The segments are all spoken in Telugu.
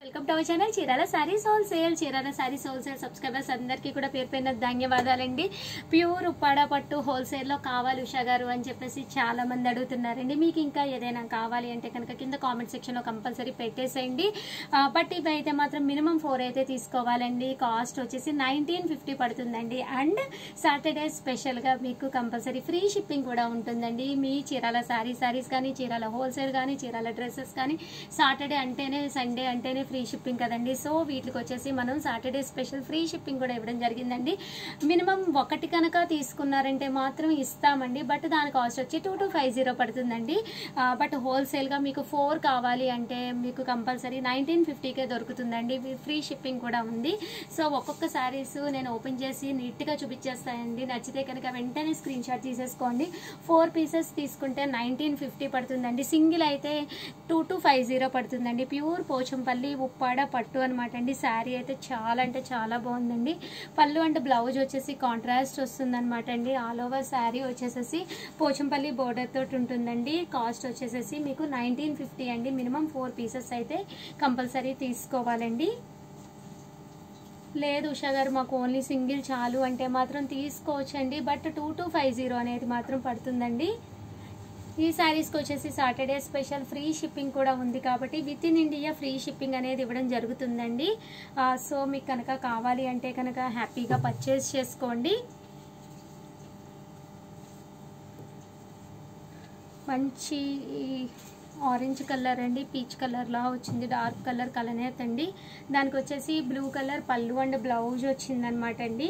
welcome to our channel Chirala saris wholesale Chirala saris wholesale subscribers అందరికీ కూడా పేరు పైన ధన్యవాదాలండి ప్యూర్ ఉప్పాడ పట్టు హోల్సేల్లో కావాలి ఉషా గారు అని చెప్పేసి చాలా మంది అడుగుతున్నారండి మీకు ఇంకా ఏదైనా కావాలి అంటే కనుక కింద కామెంట్ సెక్షన్లో కంపల్సరీ పెట్టేసేయండి ఆ, బట్ ఇవి అయితే మాత్రం మినిమం ఫోర్ అయితే తీసుకోవాలండి కాస్ట్ వచ్చేసి నైన్టీన్ ఫిఫ్టీ పడుతుందండి అండ్ సాటర్డే స్పెషల్గా మీకు కంపల్సరీ ఫ్రీ షిప్పింగ్ కూడా ఉంటుందండి మీ చీరాల సారీ సారీస్ కానీ చీరాల హోల్సేల్ కానీ చీరాల డ్రెస్సెస్ కానీ సాటర్డే అంటేనే సండే అంటేనే ఫ్రీ షిప్పింగ్ కదండి సో వీటికి వచ్చేసి మనం సాటర్డే స్పెషల్ ఫ్రీ షిప్పింగ్ కూడా ఇవ్వడం జరిగిందండి మినిమం ఒకటి కనుక తీసుకున్నారంటే మాత్రం ఇస్తామండి బట్ దాని కాస్ట్ వచ్చి టూ టు ఫైవ్ జీరో పడుతుందండి ఆ, బట్ హోల్సేల్గా మీకు ఫోర్ కావాలి అంటే మీకు కంపల్సరీ నైన్టీన్ ఫిఫ్టీకే దొరుకుతుందండి ఇవి ఫ్రీ షిప్పింగ్ కూడా ఉంది సో ఒక్కొక్క శారీస్ నేను ఓపెన్ చేసి నీట్గా చూపించేస్తానండి నచ్చితే కనుక వెంటనే స్క్రీన్ షాట్ తీసేసుకోండి ఫోర్ పీసెస్ తీసుకుంటే నైన్టీన్ ఫిఫ్టీ పడుతుందండి సింగిల్ అయితే టూ టు ఫైవ్ జీరో పడుతుందండి ప్యూర్ పోచంపల్లి ఉప్పాడ పట్టు అనమాట అండి శారీ అయితే చాలా అంటే చాలా బాగుందండి పళ్ళు అంటే బ్లౌజ్ వచ్చేసి కాంట్రాస్ట్ వస్తుందన్నమాట అండి ఆల్ ఓవర్ శారీ వచ్చేసేసి పోచంపల్లి బోర్డర్ తోటి ఉంటుందండి కాస్ట్ వచ్చేసేసి మీకు నైన్టీన్ ఫిఫ్టీ అండి మినిమం ఫోర్ పీసెస్ అయితే కంపల్సరీ తీసుకోవాలండి లేదు ఉషా గారు మాకు ఓన్లీ సింగిల్ చాలు అంటే మాత్రం తీసుకోవచ్చండి but two two five zero అనేది మాత్రం పడుతుందండి ఈ శారీస్కి వచ్చేసి సాటర్డే స్పెషల్ ఫ్రీ షిప్పింగ్ కూడా ఉంది కాబట్టి within India free shipping అనేది ఇవ్వడం జరుగుతుందండి ఆ, సో మీకు కనుక కావాలి అంటే కనుక హ్యాపీగా పర్చేస్ చేసుకోండి మంచి ఆరెంజ్ కలర్ అండి పీచ్ కలర్లా వచ్చింది డార్క్ కలర్ కలనేత్ అండి దానికి వచ్చేసి బ్లూ కలర్ పళ్ళు అండ్ బ్లౌజ్ వచ్చిందనమాట అండి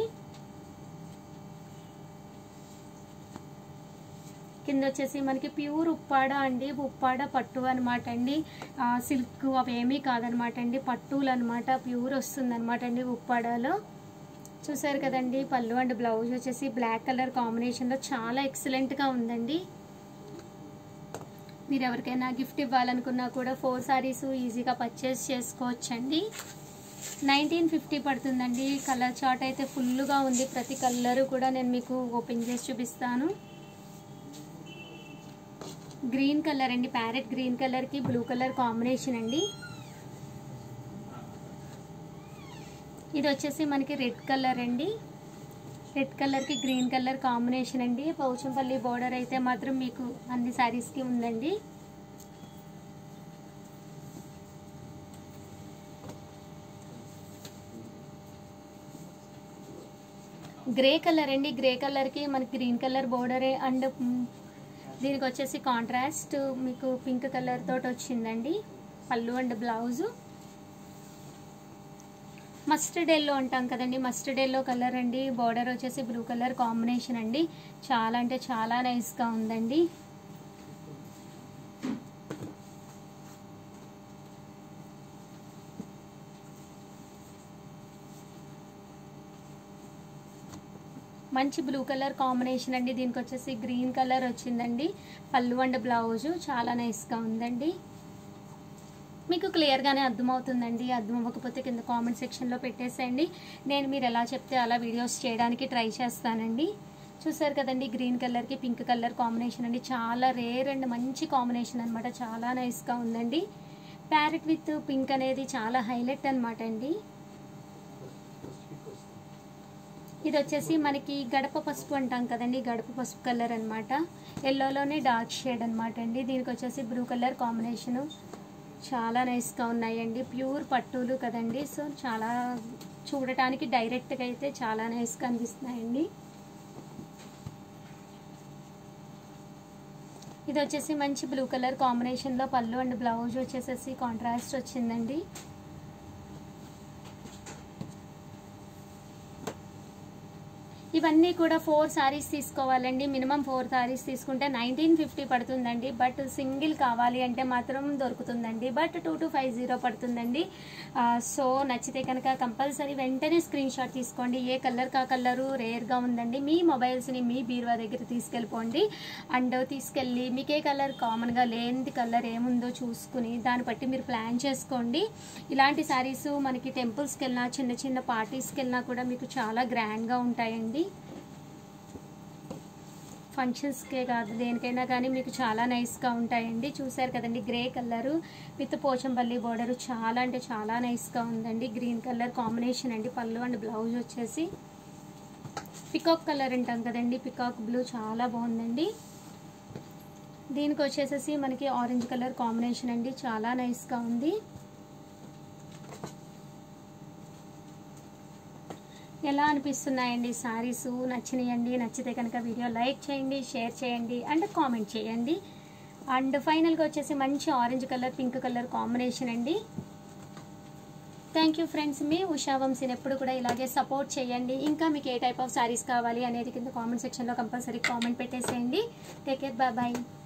కింద వచ్చేసి మనకి ప్యూర్ ఉప్పాడ అండి ఉప్పాడ పట్టు అనమాట అండి ఆ, సిల్క్ అవేమీ కాదనమాట అండి పట్టులు అనమాట ప్యూర్ వస్తుంది అనమాట అండి ఉప్పాడలో చూసారు కదండి పళ్ళు అండ్ బ్లౌజ్ వచ్చేసి బ్లాక్ కలర్ కాంబినేషన్లో చాలా ఎక్సలెంట్గా ఉందండి మీరు ఎవరికైనా గిఫ్ట్ ఇవ్వాలనుకున్నా కూడా ఫోర్ సారీస్ ఈజీగా పర్చేస్ చేసుకోవచ్చండి నైన్టీన్ ఫిఫ్టీ పడుతుందండి కలర్ చార్ట్ అయితే ఫుల్గా ఉంది ప్రతి కలర్ కూడా నేను మీకు ఓపెన్ చేసి చూపిస్తాను గ్రీన్ కలర్ అండి ప్యారెట్ గ్రీన్ కలర్కి బ్లూ కలర్ కాంబినేషన్ అండి ఇది వచ్చేసి మనకి రెడ్ కలర్ అండి రెడ్ కలర్కి గ్రీన్ కలర్ కాంబినేషన్ అండి పౌచంపల్లి బోర్డర్ అయితే మాత్రం మీకు అన్ని శారీస్కి ఉందండి గ్రే కలర్ అండి గ్రే కలర్కి మనకి గ్రీన్ కలర్ బోర్డరే అండ్ దీనికి వచ్చేసి కాంట్రాస్ట్ మీకు పింక్ కలర్ తోటి వచ్చిందండి పళ్ళు అండ్ బ్లౌజు మస్టర్డ్ ఎల్లో అంటాం కదండి మస్టర్డ్ ఎల్లో కలర్ అండి బార్డర్ వచ్చేసి బ్లూ కలర్ కాంబినేషన్ అండి చాలా అంటే చాలా నైస్గా ఉందండి మంచి బ్లూ కలర్ కాంబినేషన్ అండి దీనికి వచ్చేసి గ్రీన్ కలర్ వచ్చిందండి పళ్ళు అండ్ బ్లౌజు చాలా నైస్గా ఉందండి మీకు క్లియర్గానే అర్థమవుతుందండి అర్థం అవ్వకపోతే కింద కామెంట్ సెక్షన్లో పెట్టేసేయండి నేను మీరు ఎలా చెప్తే అలా వీడియోస్ చేయడానికి ట్రై చేస్తానండి చూసారు కదండి గ్రీన్ కలర్కి పింక్ కలర్ కాంబినేషన్ అండి చాలా రేర్ అండ్ మంచి కాంబినేషన్ అనమాట చాలా నైస్గా ఉందండి ప్యారెట్ విత్ పింక్ అనేది చాలా హైలైట్ అనమాట అండి ఇది వచ్చేసి మనకి గడప పసుపు అంటాం కదండి గడప పసుపు కలర్ అనమాట ఎల్లోలోనే డార్క్ షేడ్ అనమాట అండి దీనికి వచ్చేసి బ్లూ కలర్ కాంబినేషను చాలా నైస్గా ఉన్నాయండి ప్యూర్ పట్టులు కదండి సో చాలా చూడటానికి డైరెక్ట్గా అయితే చాలా నైస్గా అనిపిస్తున్నాయండి ఇది వచ్చేసి మంచి బ్లూ కలర్ కాంబినేషన్లో పళ్ళు అండ్ బ్లౌజ్ వచ్చేసేసి కాంట్రాస్ట్ వచ్చిందండి ఇవన్నీ కూడా ఫోర్ సారీస్ తీసుకోవాలండి మినిమం ఫోర్ సారీస్ తీసుకుంటే నైన్టీన్ ఫిఫ్టీ పడుతుందండి బట్ సింగిల్ కావాలి అంటే మాత్రం దొరుకుతుందండి but two two five zero పడుతుందండి ఆ, సో నచ్చితే కనుక కంపల్సరీ వెంటనే స్క్రీన్ షాట్ తీసుకోండి ఏ కలర్ కా కలరు రేర్గా ఉందండి మీ మొబైల్స్ని మీ బీరువా దగ్గర తీసుకెళ్ళిపోండి అండ్ తీసుకెళ్ళి మీకు ఏ కలర్ కామన్గా లేనిది కలర్ ఏముందో చూసుకుని దాన్ని బట్టి మీరు ప్లాన్ చేసుకోండి ఇలాంటి శారీస్ మనకి టెంపుల్స్కి వెళ్ళినా చిన్న చిన్న పార్టీస్కి వెళ్ళినా కూడా మీకు చాలా గ్రాండ్గా ఉంటాయండి ఫంక్షన్స్కే కాదు దేనికైనా కానీ మీకు చాలా నైస్గా ఉంటాయండి చూసారు కదండి grey colour with Pochampally border చాలా అంటే చాలా నైస్గా ఉందండి గ్రీన్ కలర్ కాంబినేషన్ అండి పళ్ళు అండ్ బ్లౌజ్ వచ్చేసి పికాక్ కలర్ అంటాం కదండి పికాక్ బ్లూ చాలా బాగుందండి దీనికి వచ్చేసేసి మనకి ఆరెంజ్ కలర్ కాంబినేషన్ అండి చాలా నైస్గా ఉంది ఎలా అనిపిస్తున్నాయండి సారీస్ నచ్చినాయండి నచ్చితే కనుక వీడియో లైక్ చేయండి షేర్ చేయండి అండ్ కామెంట్ చేయండి అండ్ ఫైనల్గా వచ్చేసి మంచి orange colour pink colour combination అండి థ్యాంక్ యూ ఫ్రెండ్స్ మీ ఉషా వంశీని ఎప్పుడు కూడా ఇలాగే సపోర్ట్ చేయండి ఇంకా మీకు ఏ టైప్ ఆఫ్ సారీస్ కావాలి అనేది కింద కామెంట్ సెక్షన్లో కంపల్సరీ కామెంట్ పెట్టేసేయండి టేక్ కేర్ బాయ్ బాయ్